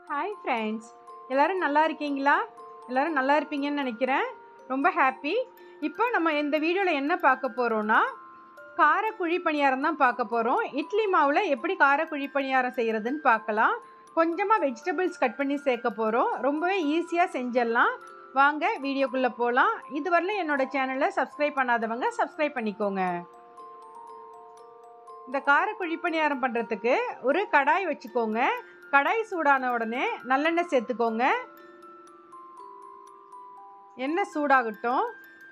hi friends எல்லோரும் நல்லா இருக்கீங்களா எல்லோரும் நல்லா இருப்பீங்கன்னு நினைக்கிறேன் ரொம்ப ஹாப்பி இப்போ நம்ம இந்த வீடியோவில் என்ன பார்க்க போகிறோன்னா கார குழி பணியாரம் தான் பார்க்க போகிறோம் இட்லி மாவில் எப்படி கார குழி பணியாரம் செய்கிறதுன்னு பார்க்கலாம் கொஞ்சமாக வெஜிடபிள்ஸ் கட் பண்ணி சேர்க்க போகிறோம் ரொம்பவே ஈஸியாக செஞ்சிடலாம் வாங்க வீடியோக்குள்ளே போகலாம் இதுவரையிலும் என்னோடய சேனலை சப்ஸ்கிரைப் பண்ணாதவங்க சப்ஸ்கிரைப் பண்ணிக்கோங்க இந்த கார குழி பணியாரம் பண்ணுறதுக்கு ஒரு கடாய் வச்சுக்கோங்க கடாய் சூடான உடனே நல்லெண்ணெய் சேர்த்துக்கோங்க எண்ணெய் சூடாகட்டும்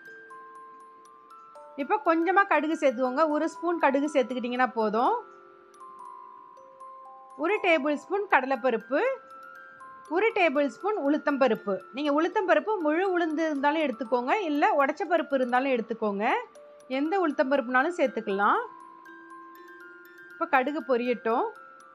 இப்போ கொஞ்சமாக கடுகு சேர்த்துக்கோங்க ஒரு ஸ்பூன் கடுகு சேர்த்துக்கிட்டிங்கன்னா போதும் ஒரு டேபிள் ஸ்பூன் கடலைப்பருப்பு ஒரு டேபிள் ஸ்பூன் உளுத்தம்பருப்பு நீங்கள் உளுத்தம்பருப்பு முழு உளுந்து இருந்தாலும் எடுத்துக்கோங்க இல்லை உடச்ச பருப்பு இருந்தாலும் எடுத்துக்கோங்க எந்த உளுத்தம்பருப்புனாலும் சேர்த்துக்கலாம் இப்போ கடுகு பொரியட்டும்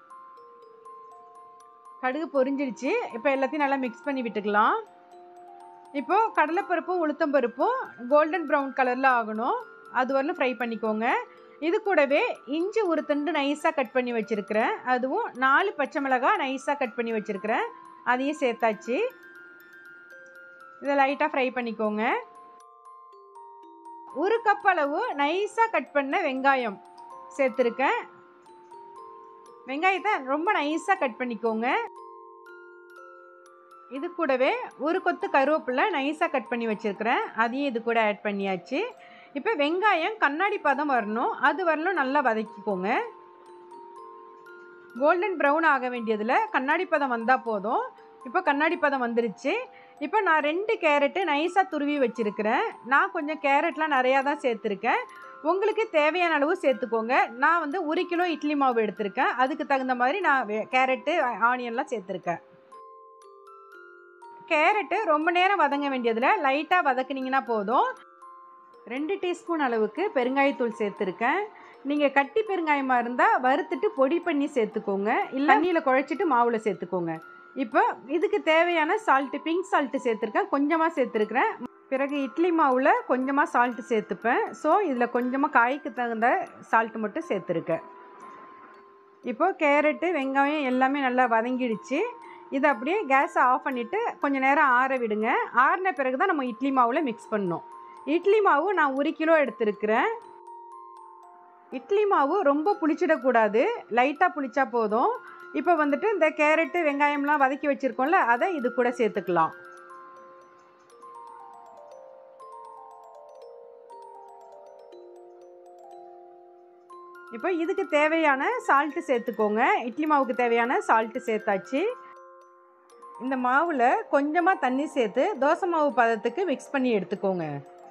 கடுகு பொரிஞ்சிடுச்சு இப்போ எல்லாத்தையும் நல்லா மிக்ஸ் பண்ணி விட்டுக்கலாம் இப்போது கடலைப்பருப்பும் உளுத்தம்பருப்பும் கோல்டன் ப்ரௌன் கலரில் ஆகணும் அது வரலும் ஃப்ரை பண்ணிக்கோங்க இது கூடவே இஞ்சி ஒரு துண்டு நைஸாக கட் பண்ணி வச்சுருக்கிறேன் அதுவும் நாலு பச்சை மிளகாய் நைஸாக கட் பண்ணி வச்சுருக்கிறேன் அதையும் சேர்த்தாச்சு இதை லைட்டாக ஃப்ரை பண்ணிக்கோங்க ஒரு கப் அளவு நைஸாக கட் பண்ண வெங்காயம் சேர்த்துருக்கேன் வெங்காயத்தை ரொம்ப நைஸாக கட் பண்ணிக்கோங்க இது கூடவே ஒரு கொத்து கருவேப்பிலை நைஸாக கட் பண்ணி வச்சுருக்கிறேன் அதையும் இது கூட ஆட் பண்ணியாச்சு இப்போ வெங்காயம் கண்ணாடி பதம் வரணும் அது வரலும் நல்லா வதக்கிக்கோங்க கோல்டன் ப்ரௌன் ஆக வேண்டியதில் கண்ணாடி பதம் வந்தால் போதும் இப்போ கண்ணாடி பதம் வந்துருச்சு இப்போ நான் ரெண்டு கேரட்டு நைஸாக துருவி வச்சுருக்கிறேன் நான் கொஞ்சம் கேரட்லாம் நிறையா தான் சேர்த்துருக்கேன் உங்களுக்கு தேவையான அளவு சேர்த்துக்கோங்க நான் வந்து ஒரு கிலோ இட்லி மாவு எடுத்திருக்கேன் அதுக்கு தகுந்த மாதிரி நான் கேரட்டு ஆனியன்லாம் சேர்த்துருக்கேன் கேரட்டு ரொம்ப நேரம் வதங்க வேண்டியதில் லைட்டாக வதக்குனிங்கன்னா போதும் ரெண்டு டீஸ்பூன் அளவுக்கு பெருங்காயத்தூள் சேர்த்துருக்கேன் நீங்கள் கட்டி பெருங்காயமாக இருந்தால் வறுத்துட்டு பொடி பண்ணி சேர்த்துக்கோங்க இல்லை தண்ணியில் குழைச்சிட்டு மாவில் சேர்த்துக்கோங்க இப்போ இதுக்கு தேவையான சால்ட்டு பிங்க் சால்ட்டு சேர்த்துருக்கேன் கொஞ்சமாக சேர்த்துருக்குறேன் பிறகு இட்லி மாவில் கொஞ்சமாக சால்ட்டு சேர்த்துப்பேன் ஸோ இதில் கொஞ்சமாக காய்க்கு தகுந்த சால்ட்டு மட்டும் சேர்த்துருக்கேன் இப்போது கேரட்டு வெங்காயம் எல்லாமே நல்லா வதங்கிடுச்சு இதை அப்படியே கேஸை ஆஃப் பண்ணிவிட்டு கொஞ்சம் நேரம் ஆற விடுங்க ஆறின பிறகு தான் நம்ம இட்லி மாவில் மிக்ஸ் பண்ணணும் இட்லி மாவு நான் ஒரு கிலோ எடுத்துருக்கிறேன் இட்லி மாவு ரொம்ப புளிச்சிடக்கூடாது லைட்டாக புளிச்சா போதும் இப்போ வந்துட்டு இந்த கேரட்டு வெங்காயம்லாம் வதக்கி வச்சுருக்கோம்ல அதை இது கூட சேர்த்துக்கலாம் இப்போ இதுக்கு தேவையான சால்ட்டு சேர்த்துக்கோங்க இட்லி மாவுக்கு தேவையான சால்ட்டு சேர்த்தாச்சு இந்த மாவில் கொஞ்சமாக தண்ணி சேர்த்து தோசை மாவு பதத்துக்கு மிக்ஸ் பண்ணி எடுத்துக்கோங்க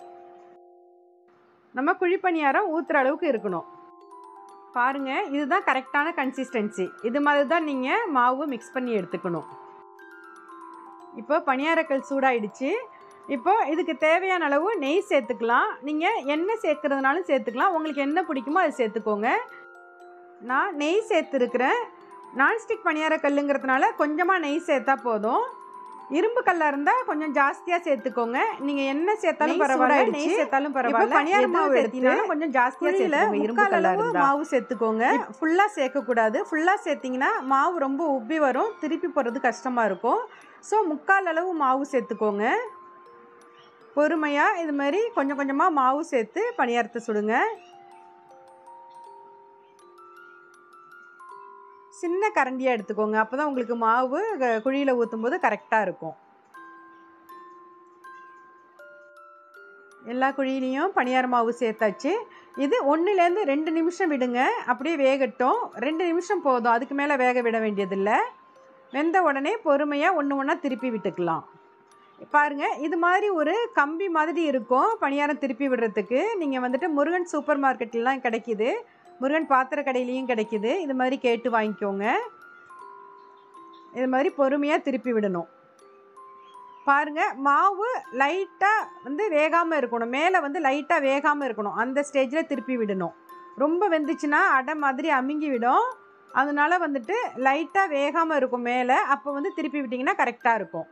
நம்ம குழிப்பணியாரம் ஊற்றுற அளவுக்கு இருக்கணும் பாருங்கள் இதுதான் கரெக்டான கன்சிஸ்டன்சி இது மாதிரி தான் நீங்கள் மாவு மிக்ஸ் பண்ணி எடுத்துக்கணும் இப்போ பணியாரக்கல் சூடாயிடுச்சு இப்போ இதுக்கு தேவையான அளவு நெய் சேர்த்துக்கலாம் நீங்கள் எண்ணெய் சேர்க்குறதுனாலும் சேர்த்துக்கலாம் உங்களுக்கு என்ன பிடிக்குமோ அது சேர்த்துக்கோங்க நான் நெய் சேர்த்துருக்குறேன் நான்ஸ்டிக் பணியார கல்லுங்கிறதுனால கொஞ்சமாக நெய் சேர்த்தா போதும் இரும்பு கல்லாக இருந்தால் கொஞ்சம் ஜாஸ்தியாக சேர்த்துக்கோங்க நீங்கள் என்ன சேர்த்தாலும் பரவாயில்ல நெய் சேர்த்தாலும் பரவாயில்ல பணியார மாவு எடுத்தீங்கன்னா கொஞ்சம் ஜாஸ்தியாக சேர்த்துக்கோங்க இரும்பு கல்லாக மாவு சேர்த்துக்கோங்க ஃபுல்லாக சேர்க்கக்கூடாது ஃபுல்லாக சேர்த்திங்கன்னா மாவு ரொம்ப உப்பி வரும் திருப்பி போடுறது கஷ்டமாக இருக்கும் ஸோ முக்கால் அளவு மாவு சேர்த்துக்கோங்க பொறுமையாக இது மாதிரி கொஞ்சம் கொஞ்சமாக மாவு சேர்த்து பணியாரத்தை சுடுங்க சின்ன கரண்டியாக எடுத்துக்கோங்க அப்போ தான் உங்களுக்கு மாவு குழியில் ஊற்றும் போது கரெக்டாக இருக்கும் எல்லா குழியிலையும் பணியார மாவு சேர்த்தாச்சு இது ஒன்றுலேருந்து ரெண்டு நிமிஷம் விடுங்க அப்படியே வேகட்டும் ரெண்டு நிமிஷம் போதும் அதுக்கு மேலே வேக விட வேண்டியதில்லை வெந்த உடனே பொறுமையாக ஒன்று ஒன்றா திருப்பி விட்டுக்கலாம் பாருங்கள் இது மாதிரி ஒரு கம்பி மாதிரி இருக்கும் பணியாரம் திருப்பி விடுறதுக்கு நீங்கள் வந்துட்டு முருகன் சூப்பர் மார்க்கெட்லாம் கிடைக்கிது முருகன் பாத்திர கடையிலையும் கிடைக்கிது இது மாதிரி கேட்டு வாங்கிக்கோங்க இது மாதிரி பொறுமையாக திருப்பி விடணும் பாருங்கள் மாவு லைட்டாக வந்து வேகாமல் இருக்கணும் மேலே வந்து லைட்டாக வேகாமல் இருக்கணும் அந்த ஸ்டேஜில் திருப்பி விடணும் ரொம்ப வெந்துச்சுன்னா அடை மாதிரி அமுங்கி விடும் அதனால வந்துட்டு லைட்டாக வேகாமல் இருக்கும் மேலே அப்போ வந்து திருப்பி விட்டிங்கன்னா கரெக்டாக இருக்கும்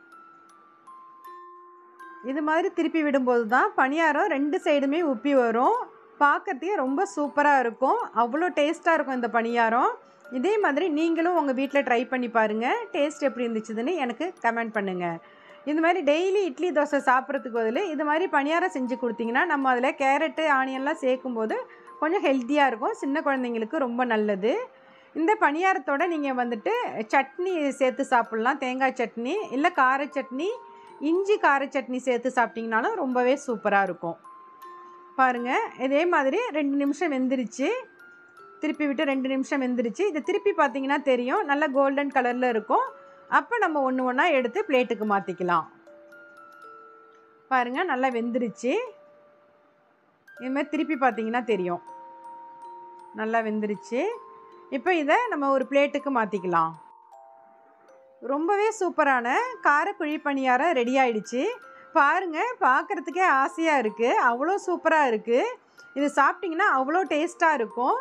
இது மாதிரி திருப்பி விடும்போது தான் பணியாரம் ரெண்டு சைடுமே உப்பி வரும் பார்க்கறதுக்கே ரொம்ப சூப்பராக இருக்கும் அவ்வளோ டேஸ்ட்டாக இருக்கும் இந்த பணியாரம் இதே மாதிரி நீங்களும் உங்கள் வீட்டில் ட்ரை பண்ணி பாருங்கள் டேஸ்ட் எப்படி இருந்துச்சுதுன்னு எனக்கு கமெண்ட் பண்ணுங்கள் இந்த மாதிரி டெய்லி இட்லி தோசை சாப்பிட்றதுக்கு பதில் இது மாதிரி பணியாரம் செஞ்சு கொடுத்தீங்கன்னா நம்ம அதில் கேரட்டு ஆனியன்லாம் சேர்க்கும்போது கொஞ்சம் ஹெல்த்தியாக இருக்கும் சின்ன குழந்தைங்களுக்கு ரொம்ப நல்லது இந்த பணியாரத்தோட நீங்கள் வந்துட்டு சட்னி சேர்த்து சாப்பிட்லாம் தேங்காய் சட்னி இல்லை கார சட்னி இஞ்சி கார சட்னி சேர்த்து சாப்பிட்டிங்கனாலும் ரொம்பவே சூப்பராக இருக்கும் பாருங்கள் இதே மாதிரி ரெண்டு நிமிஷம் வெந்துருச்சு திருப்பி விட்டு ரெண்டு நிமிஷம் வெந்துருச்சு இதை திருப்பி பார்த்தீங்கன்னா தெரியும் நல்ல கோல்டன் கலரில் இருக்கும் அப்போ நம்ம ஒன்று ஒன்றா எடுத்து பிளேட்டுக்கு மாற்றிக்கலாம் பாருங்கள் நல்லா வெந்துருச்சு இதுமாதிரி திருப்பி பார்த்தீங்கன்னா தெரியும் நல்லா வெந்துருச்சு இப்போ இதை நம்ம ஒரு பிளேட்டுக்கு மாற்றிக்கலாம் ரொம்பவே சூப்பரான காரக்குழி பணியாரம் ரெடி ஆயிடுச்சு பாருங்கள் பார்க்குறதுக்கே ஆசையாக இருக்குது அவ்வளோ சூப்பராக இருக்குது இது சாப்பிட்டிங்கன்னா அவ்வளோ டேஸ்ட்டாக இருக்கும்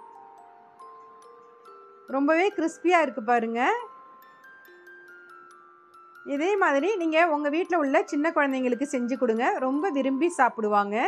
ரொம்பவே கிறிஸ்பியாக இருக்குது பாருங்கள் இதே மாதிரி நீங்கள் உங்கள் வீட்டில் உள்ள சின்ன குழந்தைங்களுக்கு செஞ்சு கொடுங்க ரொம்ப விரும்பி சாப்பிடுவாங்க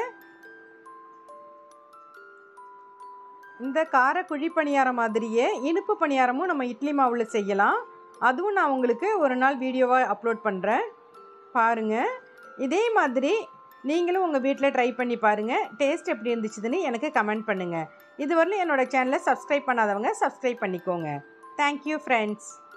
இந்த கார குழி பணியாரம் மாதிரியே இனிப்பு பணியாரமும் நம்ம இட்லி மாவில் செய்யலாம் அதுவும் நான் உங்களுக்கு ஒரு நாள் வீடியோவாக அப்லோட் பண்ணுறேன் பாருங்கள் இதே மாதிரி நீங்களும் உங்கள் வீட்டில் ட்ரை பண்ணி பாருங்கள் டேஸ்ட் எப்படி இருந்துச்சுதுன்னு எனக்கு கமெண்ட் பண்ணுங்கள் இதுவரையிலும் என்னோடய சேனலை சப்ஸ்கிரைப் பண்ணாதவங்க சப்ஸ்கிரைப் பண்ணிக்கோங்க தேங்க்யூ ஃப்ரெண்ட்ஸ்